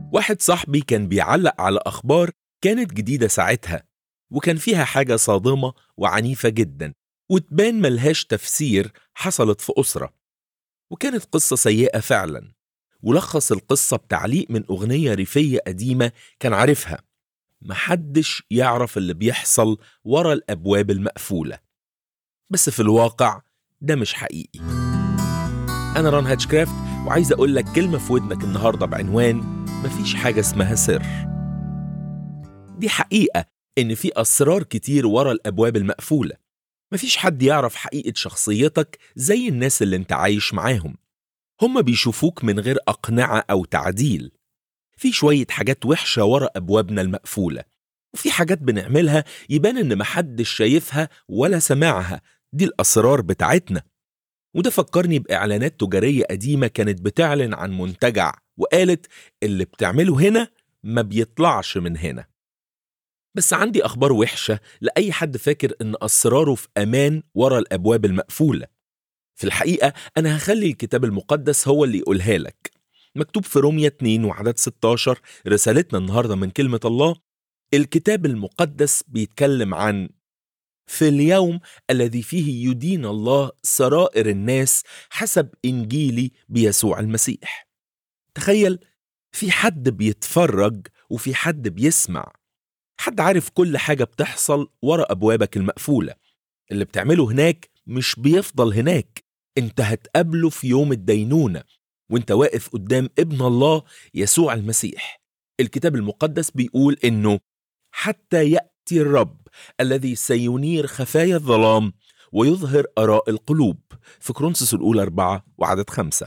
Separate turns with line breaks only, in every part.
واحد صاحبي كان بيعلق على أخبار كانت جديدة ساعتها وكان فيها حاجة صادمة وعنيفة جدا وتبان ملهاش تفسير حصلت في أسرة وكانت قصة سيئة فعلا ولخص القصة بتعليق من أغنية ريفية قديمة كان عارفها محدش يعرف اللي بيحصل ورا الأبواب المقفولة بس في الواقع ده مش حقيقي أنا ران هاتشكرافت وعايز أقول لك كلمة في ودنك النهاردة بعنوان مفيش حاجة اسمها سر دي حقيقة إن في أسرار كتير ورا الأبواب المقفولة مفيش حد يعرف حقيقة شخصيتك زي الناس اللي انت عايش معاهم هم بيشوفوك من غير أقنعة أو تعديل في شوية حاجات وحشة ورا أبوابنا المقفولة وفي حاجات بنعملها يبان إن محدش شايفها ولا سمعها دي الأسرار بتاعتنا وده فكرني بإعلانات تجارية قديمة كانت بتعلن عن منتجع وقالت اللي بتعمله هنا ما بيطلعش من هنا بس عندي أخبار وحشة لأي حد فاكر إن أسراره في أمان ورا الأبواب المقفولة في الحقيقة أنا هخلي الكتاب المقدس هو اللي يقولها لك مكتوب في رومية 2 وعدد 16 رسالتنا النهاردة من كلمة الله الكتاب المقدس بيتكلم عن في اليوم الذي فيه يدين الله سرائر الناس حسب إنجيلي بيسوع المسيح تخيل في حد بيتفرج وفي حد بيسمع حد عارف كل حاجة بتحصل ورا أبوابك المقفولة اللي بتعمله هناك مش بيفضل هناك انت هتقابله في يوم الدينونة وانت واقف قدام ابن الله يسوع المسيح الكتاب المقدس بيقول انه حتى يأتي الرب الذي سينير خفايا الظلام ويظهر آراء القلوب في كرونسوس الأولى أربعة وعدد خمسة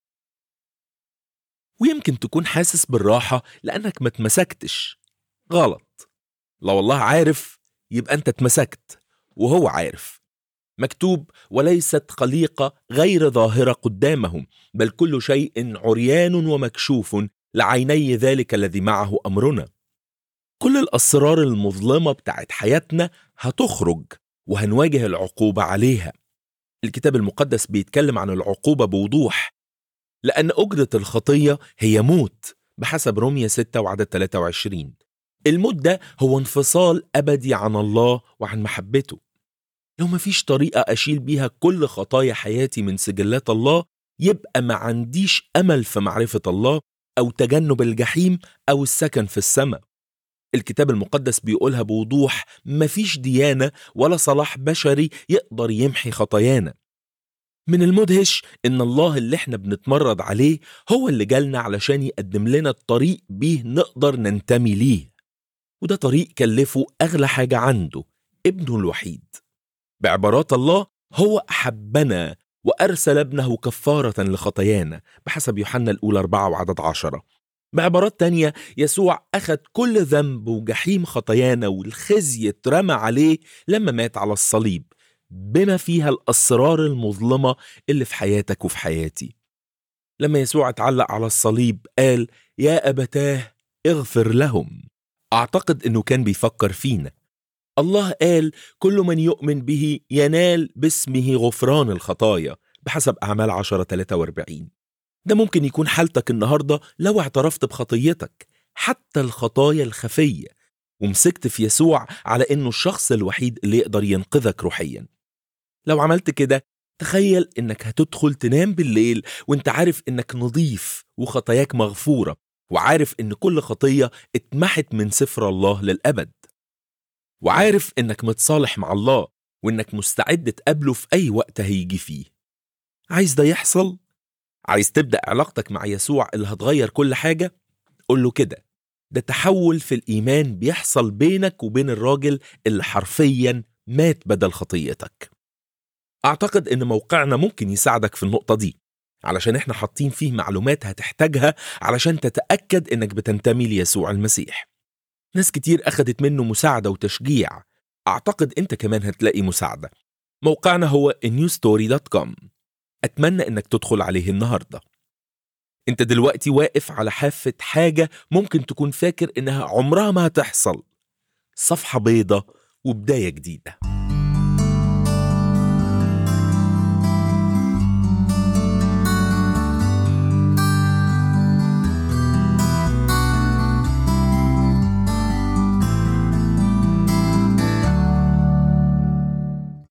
ويمكن تكون حاسس بالراحة لأنك ما اتمسكتش غلط لو الله عارف يبقى أنت اتمسكت وهو عارف مكتوب وليست خليقة غير ظاهرة قدامهم بل كل شيء عريان ومكشوف لعيني ذلك الذي معه أمرنا كل الأسرار المظلمة بتاعت حياتنا هتخرج وهنواجه العقوبة عليها الكتاب المقدس بيتكلم عن العقوبة بوضوح لأن أجرة الخطية هي موت بحسب رومية 6 وعدد 23 الموت ده هو انفصال أبدي عن الله وعن محبته لو مفيش طريقة أشيل بيها كل خطايا حياتي من سجلات الله يبقى ما عنديش أمل في معرفة الله أو تجنب الجحيم أو السكن في السماء الكتاب المقدس بيقولها بوضوح مفيش ديانة ولا صلاح بشري يقدر يمحي خطايانا من المدهش إن الله اللي احنا بنتمرد عليه هو اللي جالنا علشان يقدم لنا الطريق بيه نقدر ننتمي ليه وده طريق كلفه أغلى حاجة عنده ابنه الوحيد بعبارات الله هو أحبنا وأرسل ابنه كفارة لخطايانا بحسب يوحنا الأولى أربعة وعدد عشرة بعبارات تانية يسوع أخذ كل ذنب وجحيم خطايانا والخزي اترمى عليه لما مات على الصليب بما فيها الأسرار المظلمة اللي في حياتك وفي حياتي لما يسوع اتعلق على الصليب قال يا أبتاه اغفر لهم أعتقد أنه كان بيفكر فينا الله قال كل من يؤمن به ينال باسمه غفران الخطايا بحسب أعمال 10 43 ده ممكن يكون حالتك النهاردة لو اعترفت بخطيتك حتى الخطايا الخفية ومسكت في يسوع على إنه الشخص الوحيد اللي يقدر ينقذك روحيا لو عملت كده تخيل إنك هتدخل تنام بالليل وإنت عارف إنك نظيف وخطاياك مغفورة وعارف إن كل خطية اتمحت من سفر الله للأبد وعارف إنك متصالح مع الله وإنك مستعد تقابله في أي وقت هيجي فيه عايز ده يحصل؟ عايز تبدأ علاقتك مع يسوع اللي هتغير كل حاجة؟ قول له كده ده تحول في الإيمان بيحصل بينك وبين الراجل اللي حرفيا مات بدل خطيتك أعتقد إن موقعنا ممكن يساعدك في النقطة دي علشان إحنا حاطين فيه معلومات هتحتاجها علشان تتأكد إنك بتنتمي ليسوع المسيح ناس كتير أخدت منه مساعدة وتشجيع أعتقد أنت كمان هتلاقي مساعدة موقعنا هو newstory.com أتمنى إنك تدخل عليه النهاردة أنت دلوقتي واقف على حافة حاجة ممكن تكون فاكر إنها عمرها ما هتحصل صفحة بيضة وبداية جديدة